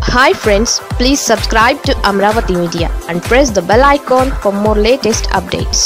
hi friends please subscribe to Amaravati media and press the bell icon for more latest updates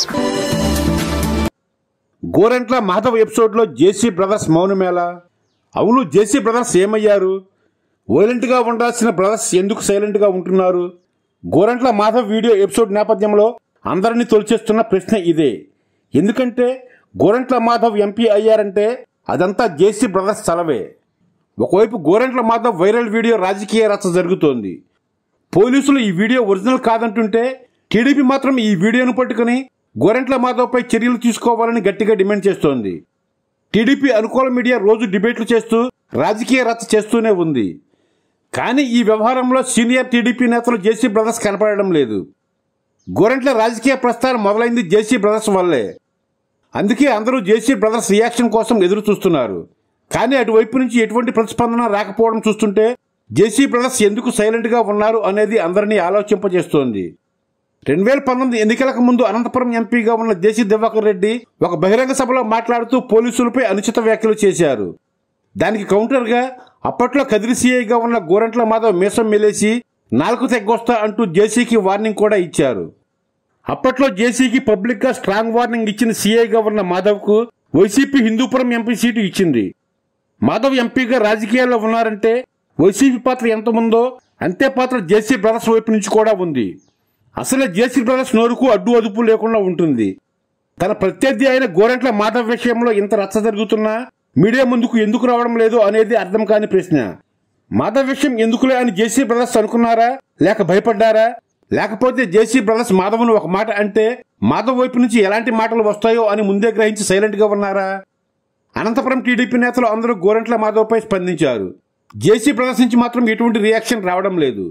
Gorantla Madhav ఎపిసోడ్లో JC brothers మౌనమేళ అవును JC brothers ఏమయ్యారు వైలెంట్గా ఉండాల్సిన brothers ఎందుకు సైలెంట్గా ఉంటున్నారు గోరంట్ల మాధవ్ వీడియో ఎపిసోడ్ నేపథ్యంలో అందరినీ తొలిచేస్తున్న ప్రశ్న ఇదే ఎందుకంటే గోరంట్ల మాధవ్ ఎంపీ అయ్యారంటే అదంతా జేసీ బ్రదర్స్ చలవే ఒకవైపు గోరంట్ల మాధవ్ వైరల్ వీడియో రాజకీయ రచ్చ జరుగుతోంది పోలీసులు ఈ వీడియో ఒరిజినల్ కాదంటుంటే టీడీపీ మాత్రం ఈ వీడియోను పట్టుకుని గోరెంట్ల మాధవ్పై చర్యలు తీసుకోవాలని గట్టిగా డిమాండ్ చేస్తోంది టీడీపీ అనుకూల మీడియా రోజు డిబేట్లు చేస్తూ రాజకీయ రచ్చ చేస్తూనే ఉంది కానీ ఈ వ్యవహారంలో సీనియర్ టీడీపీ నేతలు జేసీ బ్రదర్స్ కనపడడం లేదు గోరెంట్ల రాజకీయ ప్రస్థానం మొదలైంది జేసీ బ్రదర్స్ వల్లే అందుకే అందరూ జేసీ బ్రదర్స్ రియాక్షన్ కోసం ఎదురు చూస్తున్నారు కానీ అటువైపు నుంచి ఎటువంటి ప్రతిస్పందన రాకపోవడం చూస్తుంటే జేసీ బ్రదర్స్ ఎందుకు సైలెంట్గా ఉన్నారు అనేది అందరినీ ఆలోచింపజేస్తోంది రెండు వేల పంతొమ్మిది ఎన్నికలకు ముందు అనంతపురం ఎంపీగా ఉన్న జేసీ దివాకర్ రెడ్డి ఒక బహిరంగ సభలో మాట్లాడుతూ పోలీసులపై అనుచిత వ్యాఖ్యలు చేశారు దానికి కౌంటర్గా అప్పట్లో కదిరి సీఐగా ఉన్న గోరంట్ల మాధవ్ మీసం మెలేసి నాలుగు తెగ్గొస్తా అంటూ జేసీకి వార్నింగ్ కూడా ఇచ్చారు అప్పట్లో జేసీకి పబ్లిక్ గా స్ట్రాంగ్ వార్నింగ్ ఇచ్చిన సీఐగా ఉన్న మాధవ్ కు వైసీపీ హిందూపురం ఎంపీ సీటు ఇచ్చింది మాధవ్ ఎంపీగా రాజకీయాల్లో ఉన్నారంటే వైసీపీ పాత్ర ఎంత ఉందో అంతే పాత్ర జేసీ బ్రదర్స్ వైపు నుంచి కూడా ఉంది అసలే జేసీ బ్రదర్స్ నోరుకు అడ్డు అదుపు లేకుండా ఉంటుంది తన ప్రత్యర్థి అయిన గోరంట్ల మాధవ్ విషయంలో ఇంత రచ్చ జరుగుతున్నా మీడియా ముందుకు ఎందుకు రావడం లేదు అనేది అర్థం కాని ప్రశ్న మాధవ్ విషయం ఎందుకులే అని జేసీ బ్రదర్స్ అనుకున్నారా లేక భయపడ్డారా లేకపోతే జేసీ బ్రదర్స్ మాధవ్ను ఒక మాట అంటే మాధవ్ వైపు నుంచి ఎలాంటి మాటలు వస్తాయో అని ముందే గ్రహించి సైలెంట్ గా ఉన్నారా అనంతపురం టీడీపీ నేతలు అందరూ గోరంట్ల మాధవ్పై స్పందించారు జేసీ బ్రదర్స్ నుంచి మాత్రం ఎటువంటి రియాక్షన్ రావడం లేదు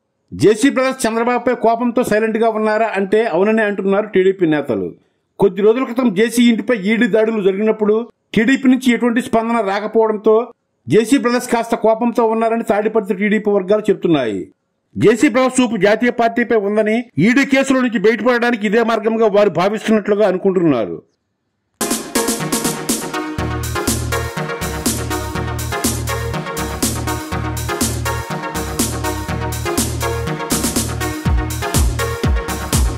జేసీ బ్రదర్స్ చంద్రబాబుపై కోపంతో సైలెంట్ గా ఉన్నారా అంటే అవుననే అంటున్నారు టీడీపీ నేతలు కొద్ది రోజుల క్రితం జేసీ ఇంటిపై ఈడీ దాడులు జరిగినప్పుడు టీడీపీ నుంచి ఎటువంటి స్పందన రాకపోవడంతో జేసీ బ్రదర్స్ కాస్త కోపంతో ఉన్నారని తాడిపత్రి టీడీపీ వర్గాలు చెబుతున్నాయి జేసీ బ్రదర్స్ చూపు జాతీయ పార్టీపై ఉందని ఈడీ కేసుల నుంచి బయటపడడానికి ఇదే మార్గంగా వారు భావిస్తున్నట్లుగా అనుకుంటున్నారు